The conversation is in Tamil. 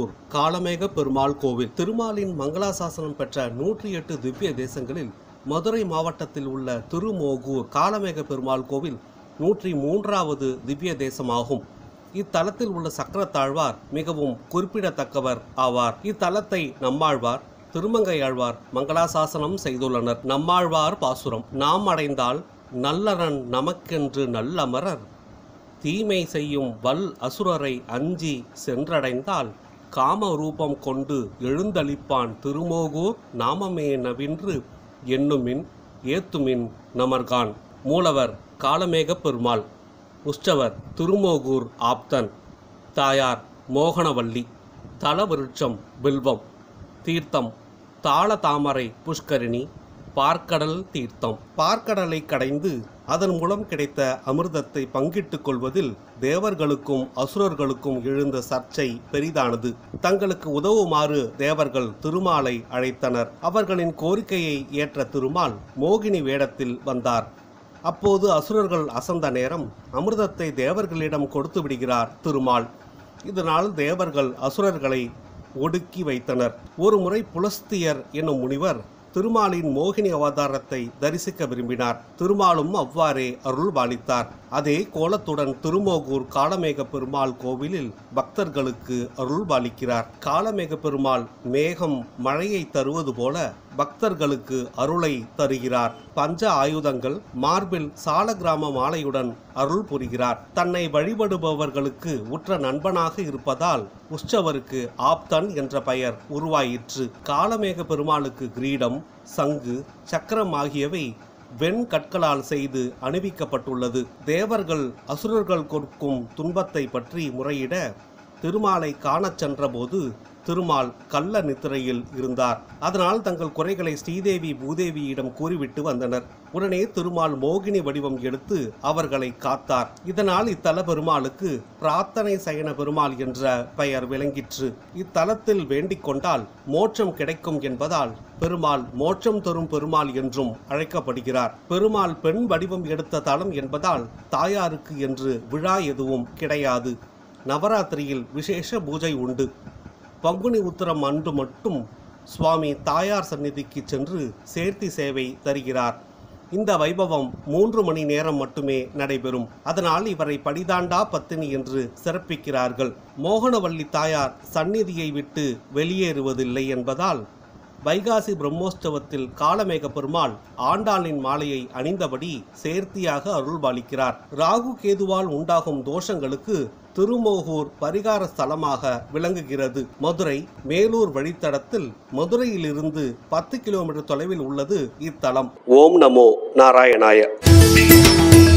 திருமோகூர் காலமேக பெருமாள் கோவில் திருமாலின் மங்களாசாசனம் பெற்ற நூற்றி எட்டு திவ்ய தேசங்களில் மதுரை மாவட்டத்தில் உள்ள திருமோகூர் காலமேக பெருமாள் கோவில் நூற்றி மூன்றாவது திவ்ய தேசமாகும் இத்தலத்தில் உள்ள சக்கரத்தாழ்வார் மிகவும் குறிப்பிடத்தக்கவர் ஆவார் இத்தலத்தை நம்மாழ்வார் திருமங்கையாழ்வார் மங்களாசாசனம் செய்துள்ளனர் நம்மாழ்வார் பாசுரம் நாம் அடைந்தால் நல்லறன் நமக்கென்று நல்லமரர் தீமை செய்யும் வல் அசுரரை அஞ்சி சென்றடைந்தால் காம ரூபம் கொண்டு எழுந்தளிப்பான் திருமோகூர் நாமமே நவின்று எண்ணுமின் ஏத்துமின் நமர்கான் மூலவர் காலமேக பெருமாள் உற்சவர் திருமோகூர் ஆப்தன் தாயார் மோகனவல்லி தலவிருட்சம் பில்வம் தீர்த்தம் தாள தாமரை புஷ்கரிணி பார்க்கடல் தீர்த்தம் பார்க்கடலை கடைந்து அதன் மூலம் கிடைத்த அமிர்தத்தை பங்கிட்டுக் கொள்வதில் தேவர்களுக்கும் அசுரர்களுக்கும் எழுந்த சர்ச்சை பெரிதானது தங்களுக்கு உதவுமாறு தேவர்கள் திருமாலை அழைத்தனர் அவர்களின் கோரிக்கையை ஏற்ற திருமால் மோகினி வேடத்தில் வந்தார் அப்போது அசுரர்கள் அசந்த நேரம் அமிர்தத்தை தேவர்களிடம் கொடுத்து விடுகிறார் திருமால் இதனால் தேவர்கள் அசுரர்களை ஒடுக்கி வைத்தனர் ஒரு முறை புலஸ்தியர் என்னும் முனிவர் திருமாலின் மோகினி அவதாரத்தை தரிசிக்க விரும்பினார் திருமாலும் அவ்வாறே அருள் பாலித்தார் அதே கோலத்துடன் திருமோகூர் காலமேக பெருமாள் கோவிலில் பக்தர்களுக்கு அருள் பாலிக்கிறார் காலமேக பெருமாள் மேகம் மழையை தருவது போல பக்தர்களுக்கு அருளை தருகிறார் பஞ்ச ஆயுதங்கள் மார்பில் சால கிராம மாலையுடன் அருள் புரிகிறார் தன்னை வழிபடுபவர்களுக்கு உற்ற நண்பனாக இருப்பதால் உற்சவருக்கு ஆப்தன் என்ற பெயர் உருவாயிற்று காலமேக பெருமாளுக்கு கிரீடம் சங்கு சக்கரம் ஆகியவை வெண் கற்களால் செய்து அணிவிக்கப்பட்டுள்ளது தேவர்கள் அசுரர்கள் கொடுக்கும் துன்பத்தை பற்றி முறையிட திருமாலை காணச் சென்றபோது திருமால் கள்ள நித்திரையில் இருந்தார் அதனால் தங்கள் குறைகளை ஸ்ரீதேவி பூதேவியிடம் கூறிவிட்டு வந்தனர் உடனே திருமால் மோகினி வடிவம் எடுத்து அவர்களை காத்தார் இதனால் இத்தல பெருமாளுக்கு பிரார்த்தனை சயன பெருமாள் என்ற பெயர் விளங்கிற்று இத்தலத்தில் வேண்டிக் கொண்டால் மோட்சம் கிடைக்கும் என்பதால் பெருமாள் மோட்சம் தரும் பெருமாள் என்றும் அழைக்கப்படுகிறார் பெருமாள் பெண் வடிவம் எடுத்த தலம் என்பதால் தாயாருக்கு என்று விழா எதுவும் கிடையாது நவராத்திரியில் விசேஷ பூஜை உண்டு பங்குனி உத்திரம் அன்று மட்டும் சுவாமி தாயார் சந்நிதிக்கு சென்று சேர்த்தி சேவை தருகிறார் இந்த வைபவம் மூன்று மணி நேரம் மட்டுமே நடைபெறும் அதனால் இவரை படிதாண்டா பத்தினி என்று சிறப்பிக்கிறார்கள் மோகனவல்லி தாயார் சந்நிதியை விட்டு வெளியேறுவதில்லை என்பதால் வைகாசி பிரம்மோற்சவத்தில் காலமேக பெருமாள் ஆண்டாளின் மாலையை அணிந்தபடி சேர்த்தியாக அருள்பாலிக்கிறார் ராகு கேதுவால் உண்டாகும் தோஷங்களுக்கு திருமோகூர் பரிகார ஸ்தலமாக விளங்குகிறது மதுரை மேலூர் வழித்தடத்தில் மதுரையிலிருந்து பத்து கிலோமீட்டர் தொலைவில் உள்ளது இத்தலம் ஓம் நமோ நாராயணாய